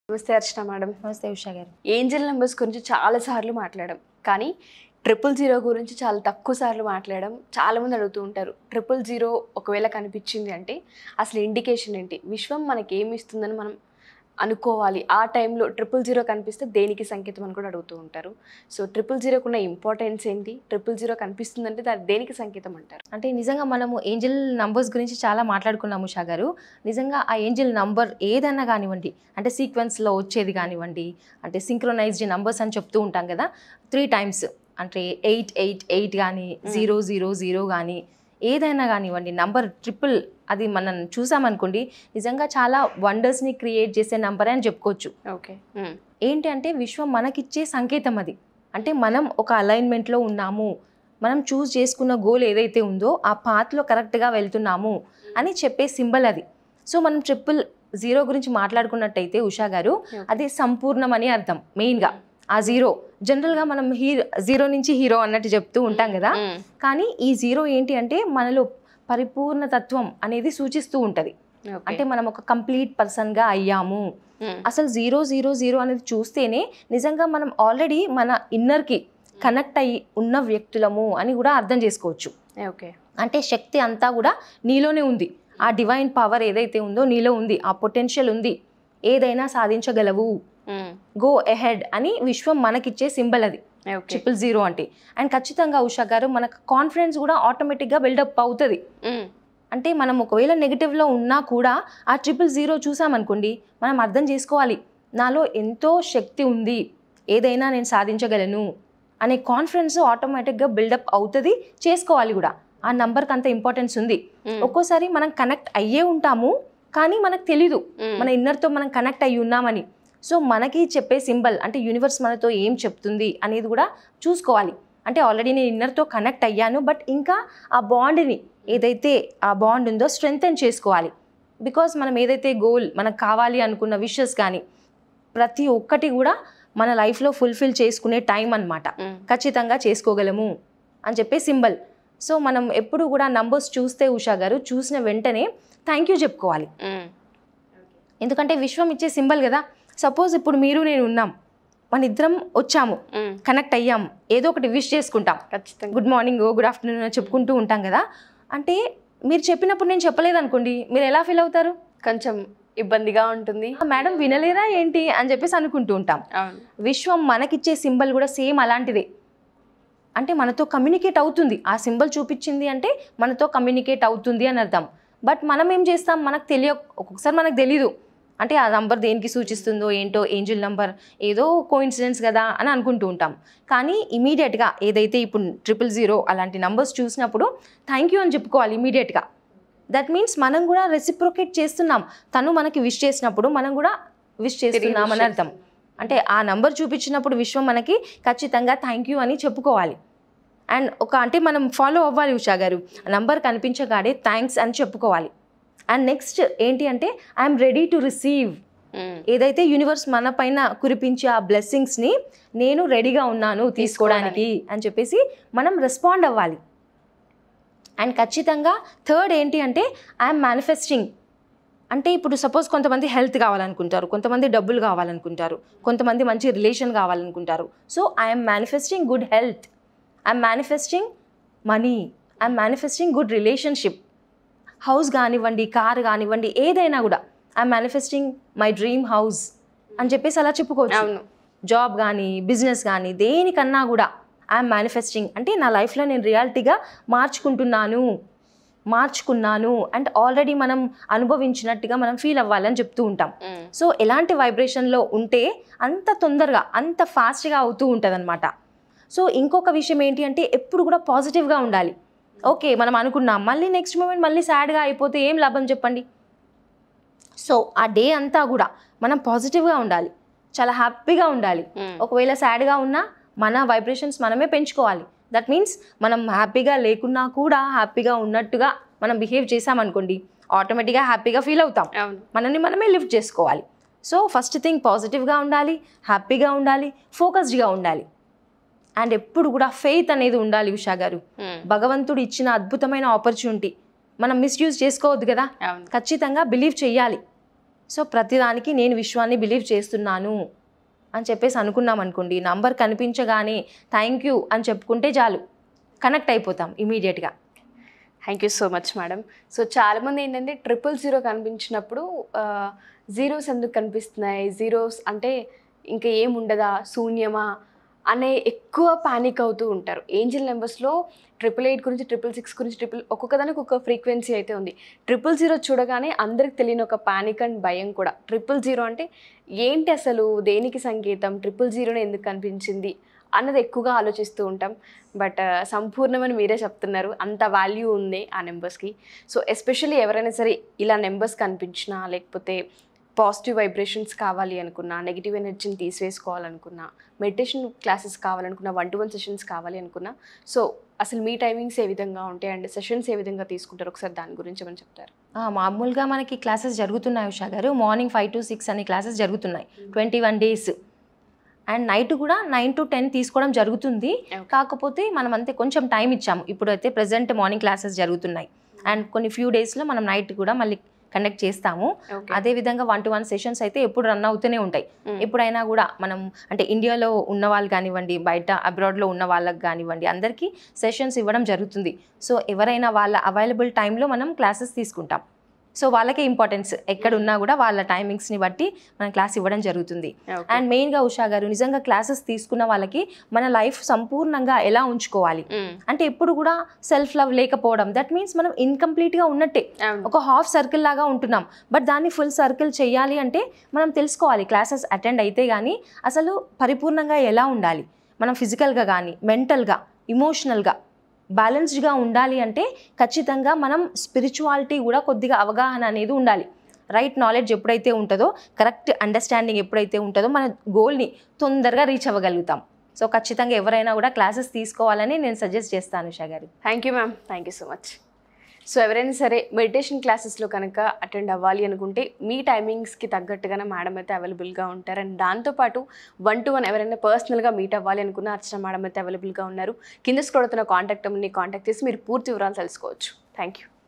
నమస్తే అర్చన మేడం నమస్తే ఉషా గారు ఏంజల్ నెంబర్స్ గురించి చాలా సార్లు మాట్లాడాం కానీ ట్రిపుల్ జీరో గురించి చాలా తక్కువ సార్లు మాట్లాడడం చాలా మంది అడుగుతూ ఉంటారు ట్రిపుల్ జీరో ఒకవేళ కనిపించింది అంటే అసలు ఇండికేషన్ ఏంటి విశ్వం మనకి ఏమి ఇస్తుందని మనం అనుకోవాలి ఆ టైంలో ట్రిపుల్ జీరో కనిపిస్తే దేనికి సంకేతం అని కూడా అడుగుతూ ఉంటారు సో ట్రిపుల్ జీరోకు ఉన్న ఇంపార్టెన్స్ ఏంటి ట్రిపుల్ జీరో కనిపిస్తుందంటే దాని దేనికి సంకేతం అంటారు అంటే నిజంగా మనము ఏంజల్ నంబర్స్ గురించి చాలా మాట్లాడుకున్నాము ఉషా గారు నిజంగా ఆ ఏంజల్ నంబర్ ఏదన్నా కానివ్వండి అంటే సీక్వెన్స్లో వచ్చేది కానివ్వండి అంటే సింక్రొనైజ్డ్ నంబర్స్ అని చెప్తూ ఉంటాం కదా త్రీ టైమ్స్ అంటే ఎయిట్ ఎయిట్ ఎయిట్ కానీ జీరో జీరో జీరో కానీ ఏదైనా కానివ్వండి నంబర్ ట్రిపుల్ అది మనం చూసామనుకోండి నిజంగా చాలా వండర్స్ని క్రియేట్ చేసే నంబర్ అని చెప్పుకోవచ్చు ఓకే ఏంటి అంటే విశ్వం మనకిచ్చే సంకేతం అది అంటే మనం ఒక అలైన్మెంట్లో ఉన్నాము మనం చూస్ చేసుకున్న గోల్ ఏదైతే ఉందో ఆ పాత్లో కరెక్ట్గా వెళ్తున్నాము అని చెప్పే సింబల్ అది సో మనం ట్రిపుల్ జీరో గురించి మాట్లాడుకున్నట్టయితే ఉషా గారు అది సంపూర్ణం అని అర్థం మెయిన్గా ఆ జీరో జనరల్గా మనం హీరో జీరో నుంచి హీరో అన్నట్టు చెప్తూ ఉంటాం కదా కానీ ఈ జీరో ఏంటి అంటే మనలో పరిపూర్ణ తత్వం అనేది సూచిస్తూ ఉంటుంది అంటే మనం ఒక కంప్లీట్ పర్సన్గా అయ్యాము అసలు జీరో జీరో జీరో అనేది చూస్తేనే నిజంగా మనం ఆల్రెడీ మన ఇన్నర్కి కనెక్ట్ అయ్యి ఉన్న వ్యక్తులము అని కూడా అర్థం చేసుకోవచ్చు ఓకే అంటే శక్తి అంతా కూడా నీలోనే ఉంది ఆ డివైన్ పవర్ ఏదైతే ఉందో నీలో ఉంది ఆ పొటెన్షియల్ ఉంది ఏదైనా సాధించగలవు గో ఎహెడ్ అని విశ్వం మనకిచ్చే సింబల్ అది ఓకే ట్రిపుల్ జీరో అంటే అండ్ ఖచ్చితంగా ఉషా గారు మనకు కాన్ఫిడెన్స్ కూడా ఆటోమేటిక్గా బిల్డప్ అవుతుంది అంటే మనం ఒకవేళ నెగిటివ్లో ఉన్నా కూడా ఆ ట్రిపుల్ జీరో చూసామనుకోండి మనం అర్థం చేసుకోవాలి నాలో ఎంతో శక్తి ఉంది ఏదైనా నేను సాధించగలను అనే కాన్ఫిడెన్స్ ఆటోమేటిక్గా బిల్డప్ అవుతుంది చేసుకోవాలి కూడా ఆ నంబర్కి అంత ఇంపార్టెన్స్ ఉంది ఒక్కోసారి మనం కనెక్ట్ అయ్యే ఉంటాము కానీ మనకు తెలీదు మన ఇన్నర్తో మనం కనెక్ట్ అయ్యి ఉన్నామని సో మనకి చెప్పే సింబల్ అంటే యూనివర్స్ మనతో ఏం చెప్తుంది అనేది కూడా చూసుకోవాలి అంటే ఆల్రెడీ నేను ఇన్నర్తో కనెక్ట్ అయ్యాను బట్ ఇంకా ఆ బాండ్ని ఏదైతే ఆ బాండ్ ఉందో స్ట్రెంగ్తన్ చేసుకోవాలి బికాజ్ మనం ఏదైతే గోల్ మనకు కావాలి అనుకున్న విషెస్ కానీ ప్రతి ఒక్కటి కూడా మన లైఫ్లో ఫుల్ఫిల్ చేసుకునే టైం అన్నమాట ఖచ్చితంగా చేసుకోగలము అని చెప్పే సింబల్ సో మనం ఎప్పుడు కూడా నంబర్స్ చూస్తే ఉషా గారు చూసిన వెంటనే థ్యాంక్ యూ చెప్పుకోవాలి ఎందుకంటే విశ్వం ఇచ్చే సింబల్ కదా సపోజ్ ఇప్పుడు మీరు నేను ఉన్నాం మన ఇద్దరం వచ్చాము కనెక్ట్ అయ్యాం ఏదో ఒకటి విష్ చేసుకుంటాం ఖచ్చితంగా గుడ్ మార్నింగ్ గుడ్ ఆఫ్టర్నూన్ చెప్పుకుంటూ ఉంటాం కదా అంటే మీరు చెప్పినప్పుడు నేను చెప్పలేదు అనుకోండి మీరు ఎలా ఫీల్ అవుతారు కొంచెం ఇబ్బందిగా ఉంటుంది మేడం వినలేరా ఏంటి అని చెప్పేసి అనుకుంటూ ఉంటాం అవును విశ్వం మనకిచ్చే సింబల్ కూడా సేమ్ అలాంటిదే అంటే మనతో కమ్యూనికేట్ అవుతుంది ఆ సింబల్ చూపించింది అంటే మనతో కమ్యూనికేట్ అవుతుంది అని అర్థం బట్ మనం ఏం చేస్తాం మనకు తెలియ ఒక్కొక్కసారి మనకు తెలీదు అంటే ఆ నంబర్ దేనికి సూచిస్తుందో ఏంటో ఏంజిల్ నంబర్ ఏదో కోఇన్సిడెన్స్ కదా అని అనుకుంటూ ఉంటాం కానీ ఇమీడియట్గా ఏదైతే ఇప్పుడు ట్రిపుల్ జీరో అలాంటి నంబర్స్ చూసినప్పుడు థ్యాంక్ యూ అని చెప్పుకోవాలి ఇమీడియట్గా దట్ మీన్స్ మనం కూడా రెసిప్రొకేట్ చేస్తున్నాం తను మనకి విష్ చేసినప్పుడు మనం కూడా విష్ చేస్తున్నాం అని అర్థం అంటే ఆ నంబర్ చూపించినప్పుడు విశ్వం మనకి ఖచ్చితంగా థ్యాంక్ యూ అని చెప్పుకోవాలి అండ్ ఒక అంటే మనం ఫాలో అవ్వాలి ఉషా గారు నంబర్ కనిపించగానే థ్యాంక్స్ అని చెప్పుకోవాలి అండ్ నెక్స్ట్ ఏంటి అంటే ఐఎమ్ రెడీ టు రిసీవ్ ఏదైతే యూనివర్స్ మన పైన కురిపించే ఆ బ్లెస్సింగ్స్ని నేను రెడీగా ఉన్నాను తీసుకోవడానికి అని చెప్పేసి మనం రెస్పాండ్ అవ్వాలి అండ్ ఖచ్చితంగా థర్డ్ ఏంటి అంటే ఐఎమ్ మేనిఫెస్టింగ్ అంటే ఇప్పుడు సపోజ్ కొంతమంది హెల్త్ కావాలనుకుంటారు కొంతమంది డబ్బులు కావాలనుకుంటారు కొంతమంది మంచి రిలేషన్ కావాలనుకుంటారు so I'm manifesting good health I'm manifesting money I'm manifesting good relationship house కానివ్వండి కార్ కానివ్వండి ఏదైనా కూడా I'm manifesting my dream house అని చెప్పేసి అలా చెప్పుకోవచ్చు అవును జాబ్ కానీ బిజినెస్ కానీ దేనికన్నా కూడా ఐఎమ్ మేనిఫెస్టింగ్ అంటే నా లైఫ్లో నేను రియాలిటీగా మార్చుకుంటున్నాను మార్చుకున్నాను అండ్ ఆల్రెడీ మనం అనుభవించినట్టుగా మనం ఫీల్ అవ్వాలని చెప్తూ ఉంటాం సో ఎలాంటి వైబ్రేషన్లో ఉంటే అంత తొందరగా అంత ఫాస్ట్గా అవుతూ ఉంటుంది సో ఇంకొక విషయం ఏంటి అంటే ఎప్పుడు కూడా పాజిటివ్గా ఉండాలి ఓకే మనం అనుకున్నాం మళ్ళీ నెక్స్ట్ మూమెంట్ మళ్ళీ సాడ్గా అయిపోతే ఏం లాభం చెప్పండి సో ఆ డే అంతా కూడా మనం పాజిటివ్గా ఉండాలి చాలా హ్యాపీగా ఉండాలి ఒకవేళ సాడ్గా ఉన్నా మన వైబ్రేషన్స్ మనమే పెంచుకోవాలి దట్ మీన్స్ మనం హ్యాపీగా లేకున్నా కూడా హ్యాపీగా ఉన్నట్టుగా మనం బిహేవ్ చేసామనుకోండి ఆటోమేటిక్గా హ్యాపీగా ఫీల్ అవుతాం అవును మనల్ని మనమే లిఫ్ట్ చేసుకోవాలి సో ఫస్ట్ థింగ్ పాజిటివ్గా ఉండాలి హ్యాపీగా ఉండాలి ఫోకస్డ్గా ఉండాలి అండ్ ఎప్పుడు కూడా ఫెయిత్ అనేది ఉండాలి ఉషా గారు భగవంతుడు ఇచ్చిన అద్భుతమైన ఆపర్చునిటీ మనం మిస్యూజ్ చేసుకోవద్దు కదా అవును ఖచ్చితంగా బిలీవ్ చేయాలి సో ప్రతిదానికి నేను విశ్వాన్ని బిలీవ్ చేస్తున్నాను అని చెప్పేసి అనుకున్నాం అనుకోండి నంబర్ కనిపించగానే థ్యాంక్ యూ అని చెప్పుకుంటే చాలు కనెక్ట్ అయిపోతాం ఇమీడియట్గా thank you so much madam so చాలామంది ఏంటంటే ట్రిపుల్ జీరో కనిపించినప్పుడు జీరోస్ ఎందుకు కనిపిస్తున్నాయి జీరోస్ అంటే ఇంకా ఏం ఉండదా శూన్యమా అనే ఎక్కువ పానిక్ అవుతూ ఉంటారు ఏంజిల్ నెంబర్స్లో ట్రిపుల్ ఎయిట్ గురించి ట్రిపుల్ సిక్స్ గురించి ట్రిపుల్ ఒక్కొక్క దానికి ఒక్కొక్క ఫ్రీక్వెన్సీ అయితే ఉంది ట్రిపుల్ జీరో చూడగానే అందరికి తెలియని ఒక పానిక్ అండ్ భయం కూడా ట్రిపుల్ జీరో అంటే ఏంటి అసలు దేనికి సంకేతం ట్రిపుల్ జీరోనే ఎందుకు కనిపించింది అన్నది ఎక్కువగా ఆలోచిస్తూ ఉంటాం బట్ సంపూర్ణమని మీరే చెప్తున్నారు అంత వాల్యూ ఉంది ఆ నెంబర్స్కి సో ఎస్పెషల్లీ ఎవరైనా సరే ఇలా నెంబర్స్ కనిపించినా లేకపోతే పాజిటివ్ వైబ్రేషన్స్ కావాలి అనుకున్నా నెగిటివ్ ఎనర్జీని తీసివేసుకోవాలనుకున్నా మెడిటేషన్ క్లాసెస్ కావాలనుకున్నా వన్ టు వన్ సెషన్స్ కావాలి అనుకున్నా సో అసలు మీ టైమింగ్స్ ఏ విధంగా ఉంటాయి అండ్ సెషన్స్ ఏ విధంగా తీసుకుంటారు ఒకసారి దాని గురించి ఏమని చెప్తారు ఆ, మామూలుగా మనకి క్లాసెస్ జరుగుతున్నాయి ఉషా గారు మార్నింగ్ ఫైవ్ టు సిక్స్ అనే క్లాసెస్ జరుగుతున్నాయి twenty one days and night కూడా నైన్ టు టెన్ తీసుకోవడం జరుగుతుంది Okay. కాకపోతే మనం అంతే కొంచెం టైం ఇచ్చాము ఇప్పుడు అయితే ప్రజెంట్ మార్నింగ్ క్లాసెస్ జరుగుతున్నాయి అండ్ కొన్ని ఫ్యూ డేస్లో మనం నైట్ కూడా మళ్ళీ కండక్ట్ చేస్తాము ఓకే అదే విధంగా వన్ టు వన్ సెషన్స్ అయితే ఎప్పుడు రన్ అవుతూనే ఉంటాయి ఎప్పుడైనా కూడా మనం అంటే ఇండియాలో ఉన్న వాళ్ళు కానివ్వండి బయట అబ్రాడ్లో ఉన్న వాళ్ళకి కానివ్వండి అందరికీ సెషన్స్ ఇవ్వడం జరుగుతుంది సో ఎవరైనా వాళ్ళ అవైలబుల్ టైంలో మనం క్లాసెస్ తీసుకుంటాం సో వాళ్ళకే ఇంపార్టెన్స్ ఎక్కడ ఉన్నా కూడా వాళ్ళ టైమింగ్స్ని బట్టి మనం క్లాస్ ఇవ్వడం జరుగుతుంది అండ్ మెయిన్గా ఉషా గారు నిజంగా క్లాసెస్ తీసుకున్న వాళ్ళకి మన లైఫ్ సంపూర్ణంగా ఎలా ఉంచుకోవాలి అంటే ఎప్పుడు కూడా సెల్ఫ్ లవ్ లేకపోవడం దట్ మీన్స్ మనం ఇన్కంప్లీట్గా ఉన్నట్టే ఒక హాఫ్ సర్కిల్ లాగా ఉంటున్నాం బట్ దాన్ని ఫుల్ సర్కిల్ చేయాలి అంటే మనం తెలుసుకోవాలి క్లాసెస్ అటెండ్ అయితే కానీ అసలు పరిపూర్ణంగా ఎలా ఉండాలి మనం ఫిజికల్గా కానీ మెంటల్గా ఇమోషనల్గా బ్యాలెన్స్డ్గా ఉండాలి అంటే ఖచ్చితంగా మనం స్పిరిచువాలిటీ కూడా కొద్దిగా అవగాహన అనేది ఉండాలి రైట్ నాలెడ్జ్ ఎప్పుడైతే ఉంటుందో కరెక్ట్ అండర్స్టాండింగ్ ఎప్పుడైతే ఉంటుందో మన గోల్ని తొందరగా రీచ్ అవ్వగలుగుతాం సో ఖచ్చితంగా ఎవరైనా కూడా క్లాసెస్ తీసుకోవాలని నేను సజెస్ట్ చేస్తాను ఉషా గారు thank you ma'am thank you so much so ఎవరైనా సరే మెడిటేషన్ క్లాసెస్లో కనుక అటెండ్ అవ్వాలి అనుకుంటే మీ టైమింగ్స్కి తగ్గట్టుగానే మేడం అయితే అవైలబుల్గా ఉంటారు అండ్ దాంతోపాటు వన్ టు వన్ ఎవరైనా పర్సనల్గా మీట్ అవ్వాలి అనుకున్న అర్చన మేడం అయితే అవైలబుల్గా ఉన్నారు కింద స్క్రోడుతున్న కాంటాక్ట్ నెంబర్ని కాంటాక్ట్ చేసి మీరు పూర్తి వివరాలు తెలుసుకోవచ్చు థ్యాంక్ యూ